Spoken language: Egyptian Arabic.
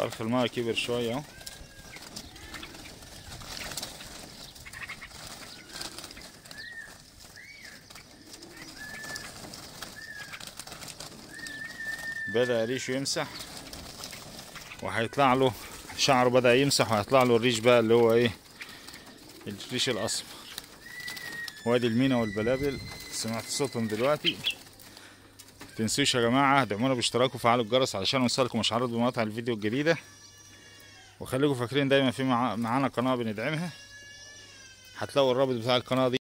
فرخ الماء كبر شوية اهو بدأ ريشه يمسح وهيطلع له شعره بدأ يمسح وهيطلع له الريش بقى اللي هو ايه الريش الأصفر وادي المينا والبلابل سمعت صوتهم دلوقتي متنسوش يا جماعة دعمونا باشتراك وفعلوا الجرس علشان يوصلكم اشعارات بمقاطع الفيديو الجديدة وخليكم فاكرين دايما في مع- معانا قناة بندعمها هتلاقوا الرابط بتاع القناة دي